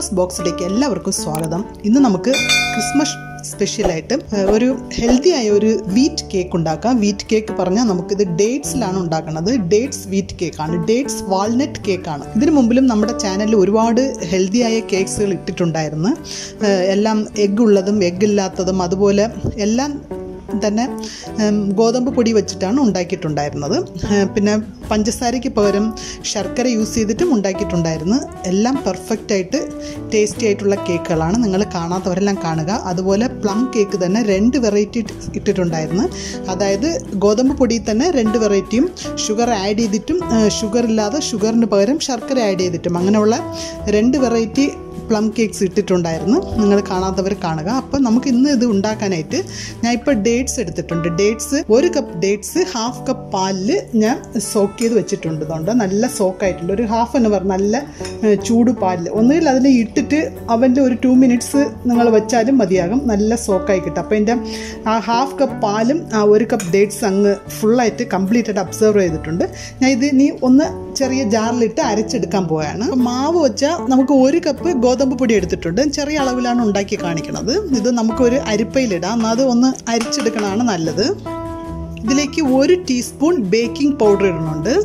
അൽഫാസ് ബോക്സിലേക്ക് എല്ലാവർക്കും സ്വാഗതം ഇന്ന് നമുക്ക് ക്രിസ്മസ് സ്പെഷ്യലായിട്ട് ഏഹ്, ഒരു ഹെൽത്തി ആയ ഒരു വീറ്റ് കേക്ക് ഉണ്ടാക്കാം വീറ്റ് കേക്ക് പറഞ്ഞാൽ നമുക്കിത് ഡേറ്റ്സിലാണ് ഉണ്ടാക്കുന്നത് ഡേറ്റ്സ് വീറ്റ് കേക്കാണ് ഡേറ്റ്സ് വാൾനട്ട് കേക്കാണ് ഇതിനു മുമ്പിലും നമ്മുടെ ചാനലിൽ ഒരുപാട് ഹെൽത്തി ആയ കേക്ക്സുകൾ ഇട്ടിട്ടുണ്ടായിരുന്നു ഏഹ്, എല്ലാം എഗ്ഗ് ഉള്ളതും എഗ്ഗ് ഇല്ലാത്തതും അതുപോലെ എല്ലാം തന്നെ ഉം, ഗോതമ്പ് പൊടി വെച്ചിട്ടാണ് ഉണ്ടാക്കിയിട്ടുണ്ടായിരുന്നത് ഏഹ് പിന്നെ പഞ്ചസാരയ്ക്ക് പകരം ശർക്കര യൂസ് ചെയ്തിട്ടും ഉണ്ടാക്കിയിട്ടുണ്ടായിരുന്നു എല്ലാം പെർഫെക്റ്റ് ആയിട്ട് ടേസ്റ്റി ആയിട്ടുള്ള കേക്കുകളാണ് നിങ്ങൾ കാണാത്തവരെല്ലാം കാണുക അതുപോലെ പ്ലം കേക്ക് തന്നെ രണ്ട് വെറൈറ്റി ഇട്ടിട്ടുണ്ടായിരുന്നു അതായത് ഗോതമ്പ് പൊടിയിൽ തന്നെ രണ്ട് വെറൈറ്റിയും ഷുഗർ ആഡ് ചെയ്തിട്ടും ഷുഗർ ഇല്ലാതെ ഷുഗറിന് പകരം ശർക്കര ആഡ് ചെയ്തിട്ടും അങ്ങനെയുള്ള രണ്ട് വെറൈറ്റി പ്ലം കേക്ക്സ് ഇട്ടിട്ടുണ്ടായിരുന്നു നിങ്ങൾ കാണാത്തവർ കാണുക അപ്പം നമുക്ക് ഇന്ന് ഇത് ഉണ്ടാക്കാനായിട്ട് ഞാൻ ഇപ്പോൾ ഡേറ്റ്സ് എടുത്തിട്ടുണ്ട് ഡേറ്റ്സ് ഒരു കപ്പ് ഡേറ്റ്സ് ഹാഫ് കപ്പ് പാലിൽ ഞാൻ സോക്ക് ചെയ്ത് വെച്ചിട്ടുണ്ട് ഇതുകൊണ്ട് നല്ല സോക്കായിട്ടുണ്ട് ഒരു ഹാഫ് ആൻ അവർ നല്ല ഏഹ്, ചൂട് പാലിൽ ഒന്നുകിൽ അതിൽ ഇട്ടിട്ട് അവൻ്റെ ഒരു ടു മിനിറ്റ്സ് നിങ്ങൾ വെച്ചാലും മതിയാകും നല്ല സോക്കായി കിട്ടും അപ്പോൾ എൻ്റെ ആ ഹാഫ് കപ്പ് പാലും ആ ഒരു കപ്പ് ഡേറ്റ്സ് അങ്ങ് ഫുള്ളായിട്ട് കംപ്ലീറ്റ് ആയിട്ട് അബ്സർവ് ചെയ്തിട്ടുണ്ട് ഞാൻ ഇത് നീ ഒന്ന് ചെറിയ ജാറിലിട്ട് അരച്ചെടുക്കാൻ പോവുകയാണ് അപ്പോൾ മാവ് വെച്ചാൽ നമുക്ക് ഒരു കപ്പ് ഗോതമ്പ് പൊടി എടുത്തിട്ടുണ്ട് ചെറിയ അളവിലാണ് ഉണ്ടാക്കി കാണിക്കുന്നത് ഇത് നമുക്കൊരു അരിപ്പയിലിടാം എന്നാൽ അത് ഒന്ന് അരിച്ചെടുക്കണതാണ് നല്ലത് ഇതിലേക്ക് ഒരു ടീസ്പൂൺ ബേക്കിംഗ് പൗഡർ ഇടുന്നുണ്ട്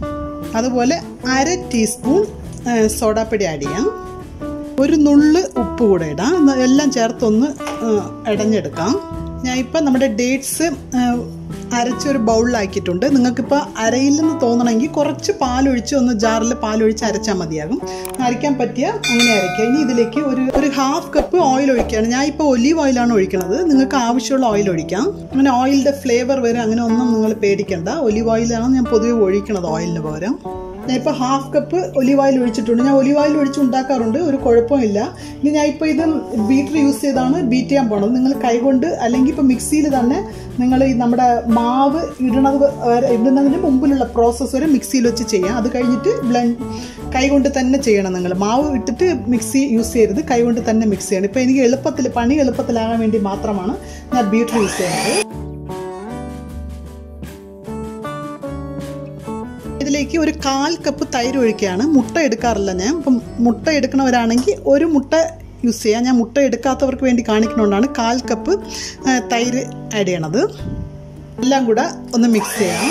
അതുപോലെ അര ടീസ്പൂൺ സോഡാപ്പൊടി ആഡ് ചെയ്യാം ഒരു നുള്ള് ഉപ്പ് കൂടെ ഇടാം എന്നാ എല്ലാം ചേർത്തൊന്ന് ആ, ഇടഞ്ഞെടുക്കാം ഞാൻ ഇപ്പം നമ്മുടെ ഡേറ്റ്സ് അരച്ചൊരു ബൗളിലാക്കിയിട്ടുണ്ട് നിങ്ങൾക്കിപ്പോൾ അരയില്ലെന്ന് തോന്നണമെങ്കിൽ കുറച്ച് പാലൊഴിച്ച് ഒന്ന് ജാറിൽ പാലൊഴിച്ച് അരച്ചാൽ മതിയാകും അരയ്ക്കാൻ പറ്റിയ അങ്ങനെ അരയ്ക്കുക ഇനി ഇതിലേക്ക് ഒരു ഒരു ഹാഫ് കപ്പ് ഓയിൽ ഒഴിക്കുകയാണ് ഞാൻ ഇപ്പോൾ ഒലീവ് ഓയിലാണ് ഒഴിക്കുന്നത് നിങ്ങൾക്ക് ആവശ്യമുള്ള ഓയിൽ ഒഴിക്കാം അങ്ങനെ ഓയിലിൻ്റെ ഫ്ലേവർ വരെ അങ്ങനെ ഒന്നും നിങ്ങൾ പേടിക്കണ്ട ഒലീവ് ഓയിലാണ് ഞാൻ പൊതുവെ ഒഴിക്കണത് ഓയിലിന് പകരം ഞാൻ ഇപ്പോൾ ഹാഫ് കപ്പ് ഒലിവ് ഓയിൽ ഒഴിച്ചിട്ടുണ്ട് ഞാൻ ഒലിവ് ഓയിൽ ഒഴിച്ച് ഉണ്ടാക്കാറുണ്ട് ഒരു കുഴപ്പമില്ല ഇനി ഞാൻ ഇപ്പോൾ ഇത് ബീറ്റർ യൂസ് ചെയ്താണ് ബീറ്റ് ചെയ്യാൻ പോണത് നിങ്ങൾ കൈകൊണ്ട് അല്ലെങ്കിൽ ഇപ്പോൾ മിക്സിയിൽ തന്നെ നിങ്ങൾ ഈ നമ്മുടെ മാവ് ഇടണത് വരെ ഇടുന്നതിന് മുമ്പിലുള്ള പ്രോസസ്സ് വരെ മിക്സിയിൽ വെച്ച് ചെയ്യാം അത് കഴിഞ്ഞിട്ട് ബ്ലെൻഡ് കൈകൊണ്ട് തന്നെ ചെയ്യണം നിങ്ങൾ മാവ് ഇട്ടിട്ട് മിക്സി യൂസ് ചെയ്യരുത് കൈകൊണ്ട് തന്നെ മിക്സ് ചെയ്യണം ഇപ്പോൾ എനിക്ക് എളുപ്പത്തിൽ പണി എളുപ്പത്തിലാകാൻ വേണ്ടി മാത്രമാണ് ഞാൻ ബീറ്റർ യൂസ് ചെയ്യുന്നത് ഇതിലേക്ക് ഒരു കാൽ കപ്പ് തൈര് ഒഴിക്കുകയാണ് മുട്ട എടുക്കാറില്ല ഞാൻ അപ്പം മുട്ട എടുക്കണവരാണെങ്കിൽ ഒരു മുട്ട യൂസ് ചെയ്യാം ഞാൻ മുട്ട എടുക്കാത്തവർക്ക് വേണ്ടി കാണിക്കണോണ്ടാണ് കാൽ കപ്പ് ആ, തൈര് ആഡ് ചെയ്യണത് എല്ലാം കൂടെ ഒന്ന് മിക്സ് ചെയ്യാം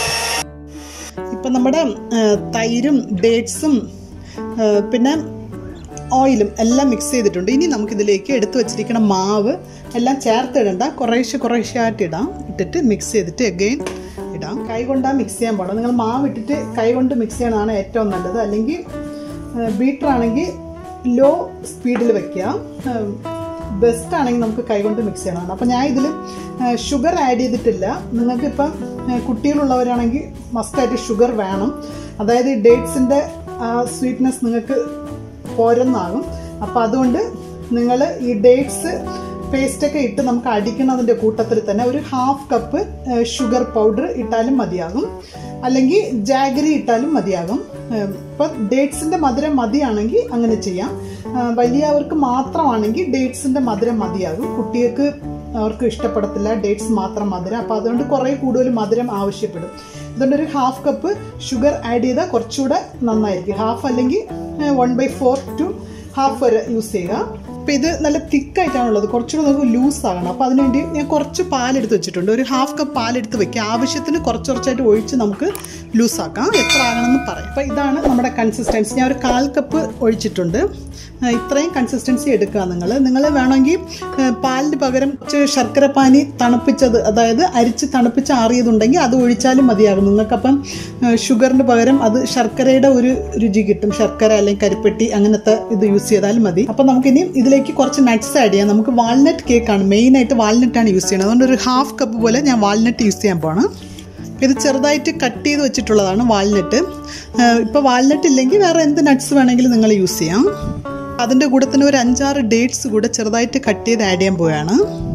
ഇപ്പം നമ്മുടെ ആ, തൈരും ഡേറ്റ്സും ആ, പിന്നെ ഓയിലും എല്ലാം മിക്സ് ചെയ്തിട്ടുണ്ട് ഇനി നമുക്കിതിലേക്ക് എടുത്തു വച്ചിരിക്കുന്ന മാവ് എല്ലാം ചേർത്തിടണ്ട കുറേശ്ശെ കുറേശ്ശെ ആയിട്ട് ഇടാം ഇട്ടിട്ട് മിക്സ് ചെയ്തിട്ട് എഗെയിൻ ഇടാം കൈ കൊണ്ടാ മിക്സ് ചെയ്യാൻ പാടും നിങ്ങൾ മാവ് ഇട്ടിട്ട് കൈ കൊണ്ട് മിക്സ് ചെയ്യണതാണ് ഏറ്റവും നല്ലത് അല്ലെങ്കിൽ ബീറ്റർ ആണെങ്കിൽ ലോ സ്പീഡിൽ വെക്കുക ബെസ്റ്റ് ആണെങ്കിൽ നമുക്ക് കൈകൊണ്ട് മിക്സ് ചെയ്യണതാണ് അപ്പോൾ ഞാൻ ഇതിൽ ഷുഗർ ആഡ് ചെയ്തിട്ടില്ല നിങ്ങൾക്കിപ്പം കുട്ടികളുള്ളവരാണെങ്കിൽ മസ്റ്റായിട്ട് ഷുഗർ വേണം അതായത് ഈ ഡേറ്റ്സിൻ്റെ സ്വീറ്റ്നെസ് നിങ്ങൾക്ക് പോരെന്നാകും അപ്പോൾ അതുകൊണ്ട് നിങ്ങൾ ഈ ഡേറ്റ്സ് പേസ്റ്റൊക്കെ ഇട്ട് നമുക്ക് അടിക്കുന്നതിൻ്റെ കൂട്ടത്തിൽ തന്നെ ഒരു ഹാഫ് കപ്പ് ഷുഗർ പൗഡർ ഇട്ടാലും മതിയാകും അല്ലെങ്കിൽ ജാഗരി ഇട്ടാലും മതിയാകും ഇപ്പം ഡേറ്റ്സിൻ്റെ മധുരം മതിയാണെങ്കിൽ അങ്ങനെ ചെയ്യാം ആ, വലിയവർക്ക് മാത്രമാണെങ്കിൽ ഡേറ്റ്സിൻ്റെ മധുരം മതിയാകും കുട്ടികൾക്ക് അവർക്ക് ഇഷ്ടപ്പെടത്തില്ല ഡേറ്റ്സ് മാത്രം മധുരം അപ്പോൾ അതുകൊണ്ട് കുറേ കൂടുതൽ മധുരം ആവശ്യപ്പെടും അതുകൊണ്ട് ഒരു ഹാഫ് കപ്പ് ഷുഗർ ആഡ് ചെയ്താൽ കുറച്ചുകൂടെ നന്നായിരിക്കും ഹാഫ് അല്ലെങ്കിൽ one by four to half വരെ യൂസ് ചെയ്യുക അപ്പോൾ ഇത് നല്ല തിക്കായിട്ടാണുള്ളത് കുറച്ചുകൂടെ നമുക്ക് ലൂസ് ആകണം അപ്പോൾ അതിനുവേണ്ടി ഞാൻ കുറച്ച് പാലെടുത്ത് വെച്ചിട്ടുണ്ട് ഒരു ഹാഫ് കപ്പ് പാലെടുത്ത് വെക്കുക ആവശ്യത്തിന് കുറച്ച് കുറച്ചായിട്ട് ഒഴിച്ച് നമുക്ക് ലൂസാക്കാം എത്ര ആകണമെന്ന് പറയാം അപ്പോൾ ഇതാണ് നമ്മുടെ കൺസിസ്റ്റൻസി ഞാൻ ഒരു കാൽ കപ്പ് ഒഴിച്ചിട്ടുണ്ട് ആ, ഇത്രയും കൺസിസ്റ്റൻസി എടുക്കുക നിങ്ങൾ നിങ്ങൾ വേണമെങ്കിൽ ആ, പാലിന് പകരം കുറച്ച് ശർക്കര പാനി തണുപ്പിച്ചത് അതായത് അരിച്ച് തണുപ്പിച്ച് ആറിയതുണ്ടെങ്കിൽ അത് ഒഴിച്ചാലും മതിയാകും നിങ്ങൾക്കപ്പം ആ, ഷുഗറിന് പകരം അത് ശർക്കരയുടെ ഒരു രുചി കിട്ടും ശർക്കര അല്ലെങ്കിൽ കരിപ്പെട്ടി അങ്ങനത്തെ ഇത് യൂസ് ചെയ്താലും മതി അപ്പം നമുക്കിനി ഇതിലേക്ക് കുറച്ച് നട്ട്സ് ആഡ് ചെയ്യാം നമുക്ക് വാൾനട്ട് കേക്കാണ് മെയിനായിട്ട് വാൾനട്ടാണ് യൂസ് ചെയ്യുന്നത് അതുകൊണ്ട് ഒരു ഹാഫ് കപ്പ് പോലെ ഞാൻ വാൾനട്ട് യൂസ് ചെയ്യാൻ പോകണം ഇത് ചെറുതായിട്ട് കട്ട് ചെയ്ത് വെച്ചിട്ടുള്ളതാണ് വാൾനട്ട് ഇപ്പോൾ വാൾനട്ട് ഇല്ലെങ്കിൽ വേറെ എന്ത് നട്ട്സ് വേണമെങ്കിലും നിങ്ങൾ യൂസ് ചെയ്യാം അതിൻ്റെ കൂടെ തന്നെ ഒരു അഞ്ചാറ് ഡേറ്റ്സ് കൂടെ ചെറുതായിട്ട് കട്ട് ചെയ്ത് ആഡ് ചെയ്യാൻ പോവുകയാണ്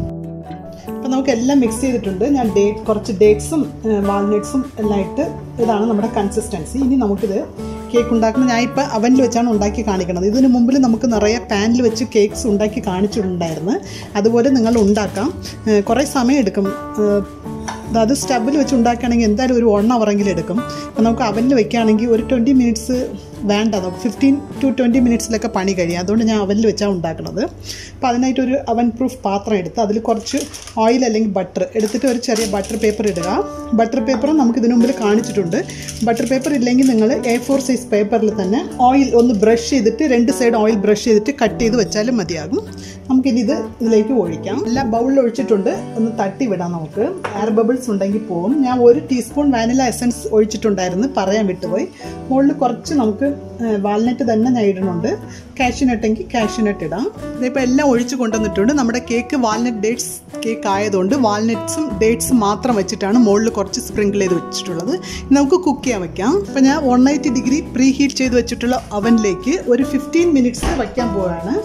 അപ്പോൾ നമുക്ക് എല്ലാം മിക്സ് ചെയ്തിട്ടുണ്ട് ഞാൻ ഡേറ്റ് കുറച്ച് ഡേറ്റ്സും വാൾനട്ട്സും എല്ലാം ഇട്ട് ഇതാണ് നമ്മുടെ കൺസിസ്റ്റൻസി ഇനി നമുക്കിത് കേക്ക് ഉണ്ടാക്കുന്നത് ഞാൻ ഇപ്പോൾ അവനിൽ വെച്ചാണ് ഉണ്ടാക്കി കാണിക്കുന്നത് ഇതിന് മുമ്പിൽ നമുക്ക് നിറയെ പാനിൽ വെച്ച് കേക്ക്സ് ഉണ്ടാക്കി കാണിച്ചിട്ടുണ്ടായിരുന്നു അതുപോലെ നിങ്ങൾ ഉണ്ടാക്കാം ഏഹ് കുറേ സമയം എടുക്കും ഏഹ് അത് സ്റ്റബിൽ വെച്ച് ഉണ്ടാക്കുകയാണെങ്കിൽ എന്തായാലും ഒരു വൺ അവറെങ്കിലും എടുക്കും അപ്പോൾ നമുക്ക് അവനിൽ വെക്കുകയാണെങ്കിൽ ഒരു ട്വൻറ്റി മിനിറ്റ്സ് വേണ്ട നമുക്ക് ഫിഫ്റ്റീൻ ടു ട്വൻറ്റി മിനിറ്റ്സിലൊക്കെ പണി കഴിയും അതുകൊണ്ട് ഞാൻ അവനിൽ വെച്ചാണ് ഉണ്ടാക്കുന്നത് അപ്പോൾ അതിനായിട്ട് ഒരു അവൻ പ്രൂഫ് പാത്രം എടുത്ത് അതിൽ കുറച്ച് ഓയിൽ അല്ലെങ്കിൽ ബട്ടർ എടുത്തിട്ട് ഒരു ചെറിയ ബട്ടർ പേപ്പർ ഇടുക ബട്ടർ പേപ്പർ നമുക്ക് ഇതിനു മുമ്പിൽ കാണിച്ചിട്ടുണ്ട് ബട്ടർ പേപ്പർ ഇല്ലെങ്കിൽ നിങ്ങൾ എ ഫോർ സൈസ് പേപ്പറിൽ തന്നെ ഓയിൽ ഒന്ന് ബ്രഷ് ചെയ്തിട്ട് രണ്ട് സൈഡ് ഓയിൽ ബ്രഷ് ചെയ്തിട്ട് കട്ട് ചെയ്ത് വെച്ചാലും മതിയാകും നമുക്കിനി ഇത് ഇതിലേക്ക് ഒഴിക്കാം എല്ലാ ബൗളിൽ ഒഴിച്ചിട്ടുണ്ട് ഒന്ന് തട്ടി വിടാം നമുക്ക് എയർ ബബിൾസ് ഉണ്ടെങ്കിൽ പോവും ഞാൻ ഒരു ടീസ്പൂൺ വാനില എസൻസ് ഒഴിച്ചിട്ടുണ്ടായിരുന്നു പറയാൻ വിട്ടുപോയി മുകളിൽ കുറച്ച് നമുക്ക് വാൽനട്ട് തന്നെ ഞാൻ ഇടുന്നുണ്ട് കാഷ്യൂനട്ട് എങ്കിൽ കാഷ്യൂനട്ട് ഇടാം ഇതിപ്പോൾ എല്ലാം ഒഴിച്ച് കൊണ്ടുവന്നിട്ടുണ്ട് നമ്മുടെ കേക്ക് വാൽനട്ട് ഡേറ്റ്സ് കേക്ക് ആയതുകൊണ്ട് വാൽനട്ട്സും ഡേറ്റ്സും മാത്രം വെച്ചിട്ടാണ് മുകളിൽ കുറച്ച് സ്പ്രിങ്കിൾ ചെയ്ത് വെച്ചിട്ടുള്ളത് ഇനി നമുക്ക് കുക്ക് ചെയ്യാൻ വെക്കാം അപ്പോൾ ഞാൻ one eighty degree preheat ചെയ്ത് വെച്ചിട്ടുള്ള അവനിലേക്ക് ഒരു ഫിഫ്റ്റീൻ മിനിറ്റ്സ് വയ്ക്കാൻ പോവുകയാണ്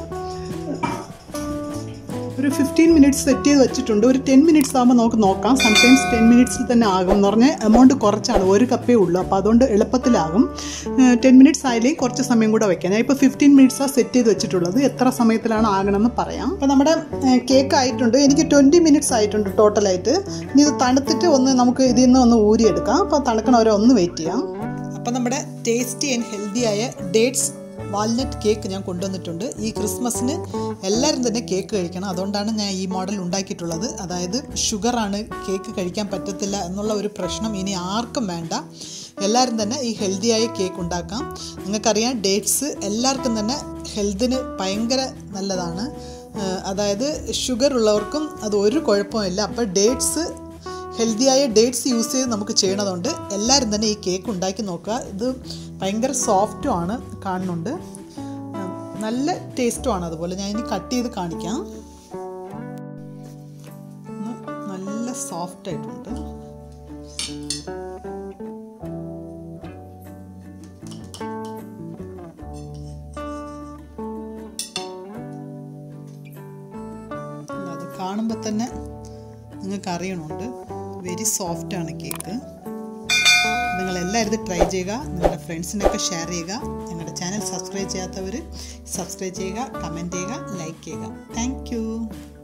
ഒരു ഫിഫ്റ്റീൻ മിനിറ്റ്സ് സെറ്റ് ചെയ്ത് വെച്ചിട്ടുണ്ട് ഒരു ടെൻ മിനിറ്റ്സ് ആകുമ്പോൾ നമുക്ക് നോക്കാം സംടൈംസ് ടെൻ മിനിറ്റ്സിൽ തന്നെ ആകും എന്ന് പറഞ്ഞാൽ എമൗണ്ട് കുറച്ചാണ് ഒരു കപ്പേ ഉള്ളൂ അപ്പോൾ അതുകൊണ്ട് എളുപ്പത്തിലാകും ടെൻ മിനിറ്റ്സ് ആയില്ലെങ്കിൽ കുറച്ച് സമയം കൂടെ വെക്കാം ഞാൻ ഇപ്പോൾ ഫിഫ്റ്റീൻ മിനിറ്റ്സാണ് സെറ്റ് ചെയ്ത് വെച്ചിട്ടുള്ളത് എത്ര സമയത്തിലാണ് ആകണമെന്ന് പറയാം അപ്പോൾ നമ്മുടെ കേക്ക് ആയിട്ടുണ്ട് എനിക്ക് ട്വൻറ്റി മിനിറ്റ്സ് ആയിട്ടുണ്ട് ടോട്ടലായിട്ട് ഇനി ഇത് തണുത്തിട്ട് ഒന്ന് നമുക്ക് ഇതിൽ നിന്ന് ഒന്ന് ഊരിയെടുക്കാം അപ്പോൾ തണുക്കണവരെ ഒന്ന് വെയിറ്റ് ചെയ്യാം അപ്പോൾ നമ്മുടെ ടേസ്റ്റി ആൻഡ് ഹെൽത്തി ആയ ഡേറ്റ്സ് വാൽനട്ട് കേക്ക് ഞാൻ കൊണ്ടുവന്നിട്ടുണ്ട് ഈ ക്രിസ്മസിന് എല്ലാവരും തന്നെ കേക്ക് കഴിക്കണം അതുകൊണ്ടാണ് ഞാൻ ഈ മോഡൽ ഉണ്ടാക്കിയിട്ടുള്ളത് അതായത് ഷുഗറാണ് കേക്ക് കഴിക്കാൻ പറ്റത്തില്ല എന്നുള്ള ഒരു പ്രശ്നം ഇനി ആർക്കും വേണ്ട എല്ലാവരും തന്നെ ഈ ഹെൽത്തിയായ കേക്ക് ഉണ്ടാക്കാം നിങ്ങൾക്കറിയാം ഡേറ്റ്സ് എല്ലാവർക്കും തന്നെ ഹെൽത്തിന് ഭയങ്കര നല്ലതാണ് അതായത് ഷുഗർ ഉള്ളവർക്കും അത് ഒരു കുഴപ്പമില്ല അപ്പോൾ ഡേറ്റ്സ് ഹെൽത്തിയായ ഡേറ്റ്സ് യൂസ് ചെയ്ത് നമുക്ക് ചെയ്യണതുകൊണ്ട് എല്ലാവരും തന്നെ ഈ കേക്ക് ഉണ്ടാക്കി നോക്കുക ഇത് ഭയങ്കര സോഫ്റ്റും ആണ് കാണുന്നുണ്ട് നല്ല ടേസ്റ്റും ആണ് അതുപോലെ ഞാൻ ഇനി കട്ട് ചെയ്ത് കാണിക്കാം നല്ല സോഫ്റ്റ് ആയിട്ടുണ്ട് അത് കാണുമ്പോൾ തന്നെ നിങ്ങൾക്ക് അറിയണമുണ്ട് വെരി സോഫ്റ്റാണ് കേക്ക് നിങ്ങൾ എല്ലാവരും ഇത് ട്രൈ ചെയ്യുക നിങ്ങളുടെ ഫ്രണ്ട്സിനൊക്കെ ഷെയർ ചെയ്യുക ഞങ്ങളുടെ ചാനൽ സബ്സ്ക്രൈബ് ചെയ്യാത്തവർ സബ്സ്ക്രൈബ് ചെയ്യുക കമൻറ്റ് ചെയ്യുക ലൈക്ക് ചെയ്യുക താങ്ക്